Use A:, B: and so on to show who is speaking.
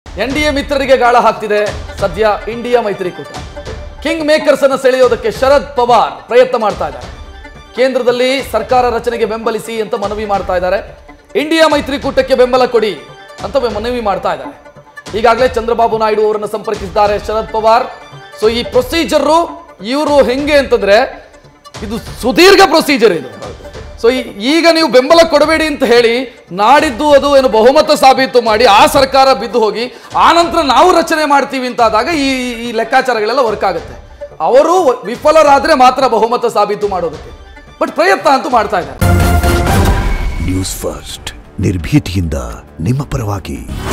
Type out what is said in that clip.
A: N D A ಮಿತ್ರರಿಗೆ ಗಾಳ ಹಾಕ್ತಿದೆ ಸದ್ಯ ಇಂಡಿಯಾ ಮೈತ್ರಿಕೂಟ ಕಿಂಗ್ ಮೇಕರ್ಸ್ ಅನ್ನು ಸೆಳೆಯೋದಕ್ಕೆ ಶರದ್ ಪವಾರ್ ಪ್ರಯತ್ನ ಮಾಡ್ತಾ ಇದ್ದಾರೆ ಕೇಂದ್ರದಲ್ಲಿ ಸರ್ಕಾರ ರಚನೆಗೆ ಬೆಂಬಲಿಸಿ ಅಂತ ಮನವಿ ಮಾಡ್ತಾ ಇದ್ದಾರೆ ಇಂಡಿಯಾ ಮೈತ್ರಿಕೂಟಕ್ಕೆ ಬೆಂಬಲ ಕೊಡಿ ಅಂತ ಮನವಿ ಮಾಡ್ತಾ ಇದ್ದಾರೆ ಈಗಾಗಲೇ ಚಂದ್ರಬಾಬು ನಾಯ್ಡು ಅವರನ್ನು ಸಂಪರ್ಕಿಸಿದ್ದಾರೆ ಶರದ್ ಪವಾರ್ ಸೊ ಈ ಪ್ರೊಸೀಜರು ಇವರು ಹೆಂಗೆ ಅಂತಂದ್ರೆ ಇದು ಸುದೀರ್ಘ ಪ್ರೊಸೀಜರ್ ಇದು ಸೊ ಈಗ ನೀವು ಬೆಂಬಲ ಕೊಡಬೇಡಿ ಅಂತ ಹೇಳಿ ನಾಡಿದ್ದು ಅದು ಏನು ಬಹುಮತ ಸಾಬೀತು ಮಾಡಿ ಆ ಸರ್ಕಾರ ಬಿದ್ದು ಹೋಗಿ ಆ ನಂತರ ನಾವು ರಚನೆ ಮಾಡ್ತೀವಿ ಅಂತ ಆದಾಗ ಈ ಈ ಲೆಕ್ಕಾಚಾರಗಳೆಲ್ಲ ವರ್ಕ್ ಆಗುತ್ತೆ ಅವರು ವಿಫಲರಾದ್ರೆ ಮಾತ್ರ ಬಹುಮತ ಸಾಬೀತು ಮಾಡೋದಕ್ಕೆ ಬಟ್ ಪ್ರಯತ್ನ ಅಂತೂ ಮಾಡ್ತಾ ಇದ್ದಾರೆ
B: ನ್ಯೂಸ್ ಫಸ್ಟ್ ನಿರ್ಭೀತಿಯಿಂದ ನಿಮ್ಮ ಪರವಾಗಿ